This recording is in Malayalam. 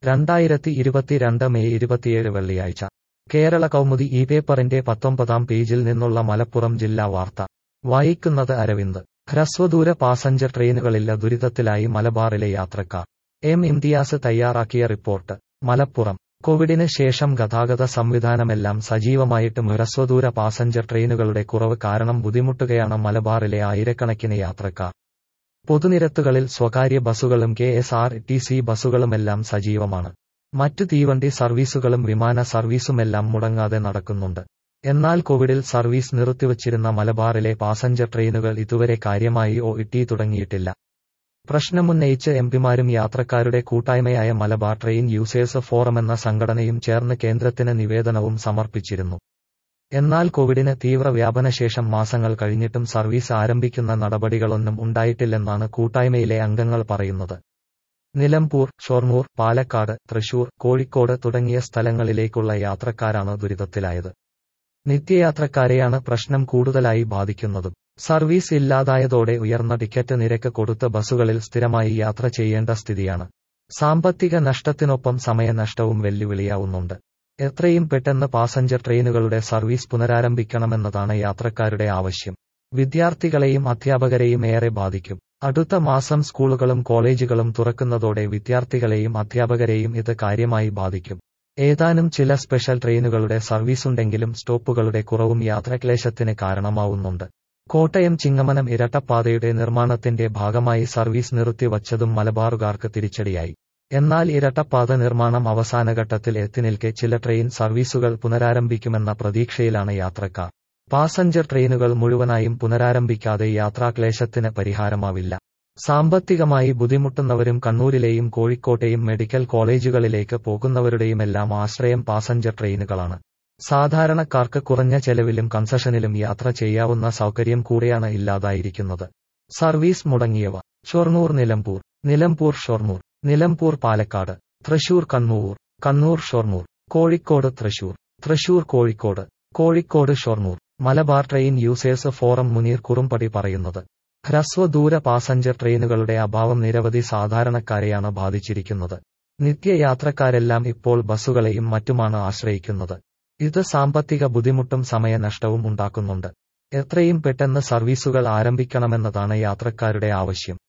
രണ്ടായിരത്തി ഇരുപത്തിരണ്ട് മെയ് ഇരുപത്തിയേഴ് വെള്ളിയാഴ്ച കേരള കൗമുദി ഈ പേപ്പറിന്റെ പത്തൊമ്പതാം പേജിൽ നിന്നുള്ള മലപ്പുറം ജില്ലാ വാർത്ത വായിക്കുന്നത് അരവിന്ദ് ഹ്രസ്വദൂര പാസഞ്ചർ ട്രെയിനുകളില്ല ദുരിതത്തിലായി മലബാറിലെ യാത്രക്കാർ എം ഇംതിയാസ് തയ്യാറാക്കിയ റിപ്പോർട്ട് മലപ്പുറം കോവിഡിന് ശേഷം ഗതാഗത സംവിധാനമെല്ലാം സജീവമായിട്ടും ഹ്രസ്വദൂര പാസഞ്ചർ ട്രെയിനുകളുടെ കുറവ് കാരണം ബുദ്ധിമുട്ടുകയാണ് മലബാറിലെ ആയിരക്കണക്കിന് യാത്രക്കാർ പൊതുനിരത്തുകളിൽ സ്വകാര്യ ബസുകളും K S R T C ബസുകളുമെല്ലാം സജീവമാണ് മറ്റു തീവണ്ടി സർവീസുകളും വിമാന സർവീസുമെല്ലാം മുടങ്ങാതെ നടക്കുന്നുണ്ട് എന്നാൽ കോവിഡിൽ സർവീസ് നിർത്തിവച്ചിരുന്ന മലബാറിലെ പാസഞ്ചർ ട്രെയിനുകൾ ഇതുവരെ കാര്യമായി ഒ ഇട്ടി തുടങ്ങിയിട്ടില്ല പ്രശ്നമുന്നയിച്ച് എംപിമാരും യാത്രക്കാരുടെ കൂട്ടായ്മയായ മലബാർ ട്രെയിൻ യൂസേഴ്സ് ഫോറമെന്ന സംഘടനയും ചേർന്ന് കേന്ദ്രത്തിന് നിവേദനവും സമർപ്പിച്ചിരുന്നു എന്നാൽ കോവിഡിന് തീവ്ര വ്യാപനശേഷം മാസങ്ങൾ കഴിഞ്ഞിട്ടും സർവീസ് ആരംഭിക്കുന്ന നടപടികളൊന്നും ഉണ്ടായിട്ടില്ലെന്നാണ് കൂട്ടായ്മയിലെ അംഗങ്ങൾ പറയുന്നത് നിലമ്പൂർ ഷൊർണൂർ പാലക്കാട് തൃശൂർ കോഴിക്കോട് തുടങ്ങിയ സ്ഥലങ്ങളിലേക്കുള്ള യാത്രക്കാരാണ് ദുരിതത്തിലായത് നിത്യയാത്രക്കാരെയാണ് പ്രശ്നം കൂടുതലായി ബാധിക്കുന്നതും സർവീസ് ഇല്ലാതായതോടെ ഉയർന്ന ടിക്കറ്റ് നിരക്ക് കൊടുത്ത് ബസുകളിൽ സ്ഥിരമായി യാത്ര ചെയ്യേണ്ട സ്ഥിതിയാണ് സാമ്പത്തിക നഷ്ടത്തിനൊപ്പം സമയനഷ്ടവും വെല്ലുവിളിയാവുന്നുണ്ട് എത്രയും പെട്ടെന്ന് പാസഞ്ചർ ട്രെയിനുകളുടെ സർവീസ് പുനരാരംഭിക്കണമെന്നതാണ് യാത്രക്കാരുടെ ആവശ്യം വിദ്യാർത്ഥികളെയും അധ്യാപകരെയും ഏറെ ബാധിക്കും അടുത്ത മാസം സ്കൂളുകളും കോളേജുകളും തുറക്കുന്നതോടെ വിദ്യാർത്ഥികളെയും അധ്യാപകരെയും ഇത് കാര്യമായി ബാധിക്കും ഏതാനും ചില സ്പെഷ്യൽ ട്രെയിനുകളുടെ സർവീസുണ്ടെങ്കിലും സ്റ്റോപ്പുകളുടെ കുറവും യാത്രാക്ലേശത്തിന് കാരണമാവുന്നുണ്ട് കോട്ടയം ചിങ്ങമനം ഇരട്ടപ്പാതയുടെ നിർമ്മാണത്തിന്റെ ഭാഗമായി സർവീസ് നിർത്തിവച്ചതും മലബാറുകാർക്ക് തിരിച്ചടിയായി എന്നാൽ ഇരട്ടപ്പാത നിർമ്മാണം അവസാനഘട്ടത്തിൽ എത്തിനിൽക്കെ ചില ട്രെയിൻ സർവീസുകൾ പുനരാരംഭിക്കുമെന്ന പ്രതീക്ഷയിലാണ് യാത്രക്കാർ പാസഞ്ചർ ട്രെയിനുകൾ മുഴുവനായും പുനരാരംഭിക്കാതെ യാത്രാക്ലേശത്തിന് പരിഹാരമാവില്ല സാമ്പത്തികമായി ബുദ്ധിമുട്ടുന്നവരും കണ്ണൂരിലെയും കോഴിക്കോട്ടെയും മെഡിക്കൽ കോളേജുകളിലേക്ക് പോകുന്നവരുടെയുമെല്ലാം ആശ്രയം പാസഞ്ചർ ട്രെയിനുകളാണ് സാധാരണക്കാർക്ക് കുറഞ്ഞ ചെലവിലും കൺസഷനിലും യാത്ര ചെയ്യാവുന്ന സൗകര്യം കൂടെയാണ് ഇല്ലാതായിരിക്കുന്നത് സർവീസ് മുടങ്ങിയവ Shoranur Nilambur Nilambur Shoranur Nilambur Palakkad Thrissur Kannur Kannur Shoranur Kozhikode Thrissur Thrissur Kozhikode Kozhikode Shoranur Malabar train users forum Muneer Kurumbadi പറയുന്നത് ഹ്രസ്വദൂര പാസഞ്ചർ ട്രെയിനുകളുടെ അഭാവം നിരവധി സാധാരണക്കാരെയാണ് ബാധിച്ചിരിക്കുന്നത് നിത്യയാത്രക്കാരെല്ലാം ഇപ്പോൾ ബസ്സുകളെയും മറ്റുമാണ് ആശ്രയിക്കുന്നത് ഇത് സാമ്പത്തിക ബുദ്ധിമുട്ടും സമയനഷ്ടവും ഉണ്ടാക്കുന്നുണ്ട് എത്രയും പെട്ടെന്ന് സർവീസുകൾ ആരംഭിക്കണമെന്നതാണ് യാത്രക്കാരുടെ ആവശ്യം